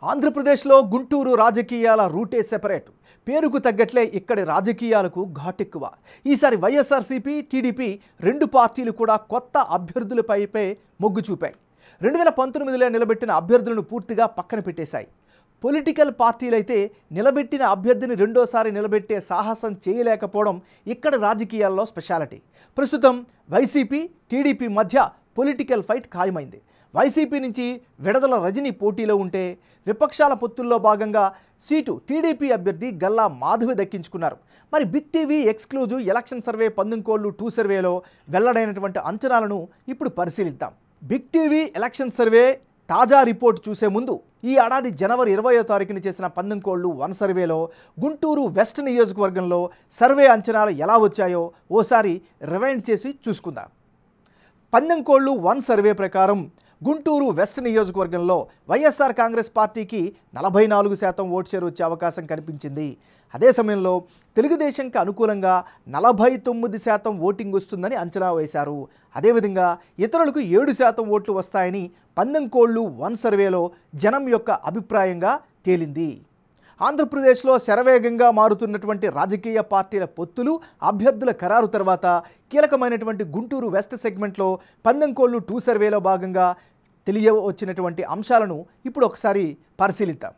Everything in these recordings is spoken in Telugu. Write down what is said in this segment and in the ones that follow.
ఆంధ్రప్రదేశ్లో గుంటూరు రాజకీయాల రూటే సెపరేట్ పేరుకు తగ్గట్లే ఇక్కడి రాజకీయాలకు ఘాటెక్కువ ఈసారి వైఎస్ఆర్సీపీ టీడీపీ రెండు పార్టీలు కూడా కొత్త అభ్యర్థులపైపై మొగ్గు చూపాయి రెండు వేల పంతొమ్మిదిలో నిలబెట్టిన అభ్యర్థులను పూర్తిగా పక్కన పెట్టేశాయి పొలిటికల్ పార్టీలైతే నిలబెట్టిన అభ్యర్థిని రెండోసారి నిలబెట్టే సాహసం చేయలేకపోవడం ఇక్కడ రాజకీయాల్లో స్పెషాలిటీ ప్రస్తుతం వైసీపీ టీడీపీ మధ్య పొలిటికల్ ఫైట్ ఖాయమైంది వైసీపీ నుంచి విడదల రజని పోటీలో ఉంటే విపక్షాల పొత్తుల్లో భాగంగా సీటు టీడీపీ అభ్యర్థి గల్లా మాధవి దక్కించుకున్నారు మరి Big TV exclusive election survey పందుకోళ్ళు టూ సర్వేలో వెల్లడైనటువంటి అంచనాలను ఇప్పుడు పరిశీలిద్దాం బిగ్ టీవీ ఎలక్షన్ సర్వే తాజా రిపోర్ట్ చూసే ముందు ఈ ఏడాది జనవరి ఇరవయో తారీఖున చేసిన పందెంకోళ్ళు వన్ సర్వేలో గుంటూరు వెస్ట్ నియోజకవర్గంలో సర్వే అంచనాలు ఎలా వచ్చాయో ఓసారి రివైండ్ చేసి చూసుకుందాం పందెంకోళ్ళు వన్ సర్వే ప్రకారం గుంటూరు వెస్ట్ నియోజకవర్గంలో వైఎస్ఆర్ కాంగ్రెస్ పార్టీకి నలభై నాలుగు శాతం ఓటు షేర్ వచ్చే అవకాశం కనిపించింది అదే సమయంలో తెలుగుదేశంకి అనుకూలంగా నలభై తొమ్మిది శాతం ఓటింగ్ వస్తుందని అంచనా వేశారు అదేవిధంగా ఇతరులకు ఏడు శాతం ఓట్లు వస్తాయని పందెంకోళ్ళు వన్ సర్వేలో జనం యొక్క అభిప్రాయంగా తేలింది ఆంధ్రప్రదేశ్లో శరవేగంగా మారుతున్నటువంటి రాజకీయ పార్టీల పొత్తులు అభ్యర్థుల ఖరారు తర్వాత కీలకమైనటువంటి గుంటూరు వెస్ట్ సెగ్మెంట్లో పందెంకోళ్ళు టూ సర్వేలో భాగంగా తెలియవచ్చినటువంటి అంశాలను ఇప్పుడు ఒకసారి పరిశీలిద్దాం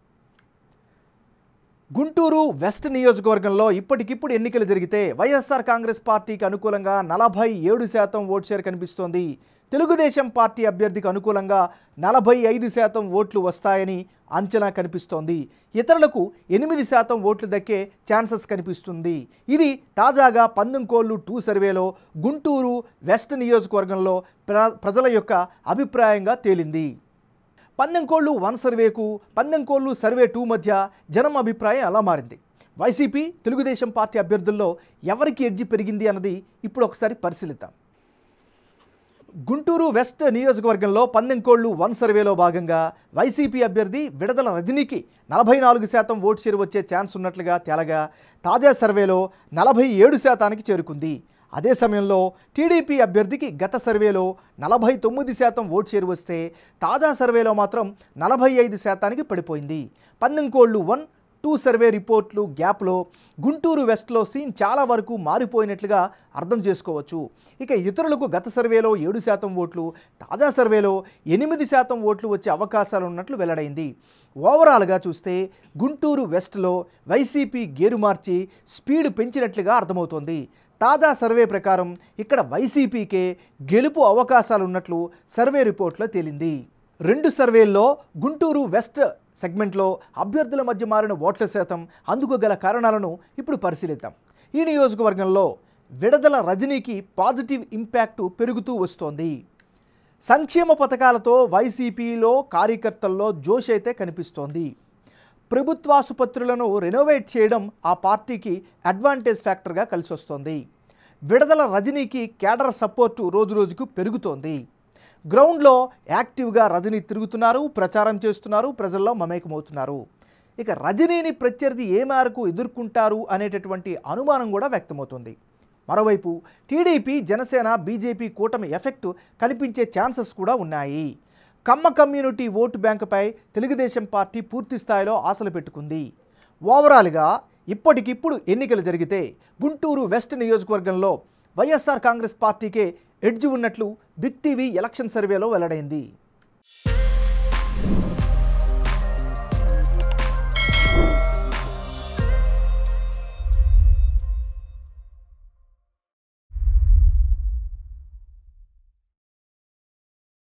గుంటూరు వెస్ట్ నియోజకవర్గంలో ఇప్పటికిప్పుడు ఎన్నికలు జరిగితే వైఎస్ఆర్ కాంగ్రెస్ పార్టీకి అనుకూలంగా నలభై ఏడు శాతం ఓటు షేర్ కనిపిస్తోంది తెలుగుదేశం పార్టీ అభ్యర్థికి అనుకూలంగా నలభై ఐదు శాతం ఓట్లు వస్తాయని అంచనా కనిపిస్తోంది ఇతరులకు ఎనిమిది శాతం ఓట్లు దక్కే ఛాన్సెస్ కనిపిస్తుంది ఇది తాజాగా పందెంకోళ్ళు టూ సర్వేలో గుంటూరు వెస్ట్ నియోజకవర్గంలో ప్ర ప్రజల యొక్క అభిప్రాయంగా తేలింది పందెంకోళ్ళు వన్ సర్వేకు పందెంకోళ్ళు సర్వే టూ మధ్య జనం అభిప్రాయం ఎలా మారింది వైసీపీ తెలుగుదేశం పార్టీ అభ్యర్థుల్లో ఎవరికి ఎడ్జి పెరిగింది అన్నది ఇప్పుడు ఒకసారి పరిశీలిద్దాం గుంటూరు వెస్ట్ నియోజకవర్గంలో పందెంకోళ్ళు వన్ సర్వేలో భాగంగా వైసీపీ అభ్యర్థి విడదల రజనీకి నలభై నాలుగు శాతం ఓటు షేర్ వచ్చే ఛాన్స్ ఉన్నట్లుగా తేలగా తాజా సర్వేలో నలభై ఏడు శాతానికి చేరుకుంది అదే సమయంలో టీడీపీ అభ్యర్థికి గత సర్వేలో నలభై తొమ్మిది శాతం ఓటు షేర్ వస్తే తాజా సర్వేలో మాత్రం నలభై ఐదు శాతానికి పడిపోయింది పందెంకోళ్ళు వన్ టూ సర్వే రిపోర్ట్లు గ్యాప్లో గుంటూరు వెస్ట్లో సీన్ చాలా వరకు మారిపోయినట్లుగా అర్థం చేసుకోవచ్చు ఇక ఇతరులకు గత సర్వేలో ఏడు శాతం ఓట్లు తాజా సర్వేలో ఎనిమిది శాతం ఓట్లు వచ్చే అవకాశాలు ఉన్నట్లు వెల్లడైంది ఓవరాల్గా చూస్తే గుంటూరు వెస్ట్లో వైసీపీ గేరు మార్చి స్పీడ్ పెంచినట్లుగా అర్థమవుతోంది తాజా సర్వే ప్రకారం ఇక్కడ వైసీపీకే గెలుపు అవకాశాలు ఉన్నట్లు సర్వే రిపోర్ట్లో తేలింది రెండు సర్వేల్లో గుంటూరు వెస్ట్ సెగ్మెంట్లో అభ్యర్థుల మధ్య మారిన ఓట్ల శాతం అందుకు గల కారణాలను ఇప్పుడు పరిశీలిద్దాం ఈ నియోజకవర్గంలో విడదల రజనీకి పాజిటివ్ ఇంపాక్ట్ పెరుగుతూ వస్తోంది సంక్షేమ పథకాలతో వైసీపీలో కార్యకర్తల్లో జోష్ అయితే కనిపిస్తోంది ప్రభుత్వాసుపత్రులను రెనోవేట్ చేయడం ఆ పార్టీకి అడ్వాంటేజ్ ఫ్యాక్టర్గా కలిసి వస్తోంది విడదల రజనీకి కేడర్ సపోర్టు రోజురోజుకు పెరుగుతోంది గ్రౌండ్లో యాక్టివ్గా రజనీ తిరుగుతున్నారు ప్రచారం చేస్తున్నారు ప్రజల్లో మమేకమవుతున్నారు ఇక రజనీని ప్రత్యర్థి ఏ మేరకు ఎదుర్కొంటారు అనేటటువంటి అనుమానం కూడా వ్యక్తమవుతుంది మరోవైపు టీడీపీ జనసేన బీజేపీ కూటమి ఎఫెక్ట్ కనిపించే ఛాన్సెస్ కూడా ఉన్నాయి కమ్మ కమ్యూనిటీ ఓటు బ్యాంకుపై తెలుగుదేశం పార్టీ పూర్తి స్థాయిలో ఆశలు పెట్టుకుంది ఓవరాల్గా ఇప్పటికిప్పుడు ఎన్నికలు జరిగితే గుంటూరు వెస్ట్ నియోజకవర్గంలో వైఎస్ఆర్ కాంగ్రెస్ పార్టీకే ఎడ్జ్ ఉన్నట్లు బిగ్ టీవీ ఎలక్షన్ సర్వేలో వెల్లడైంది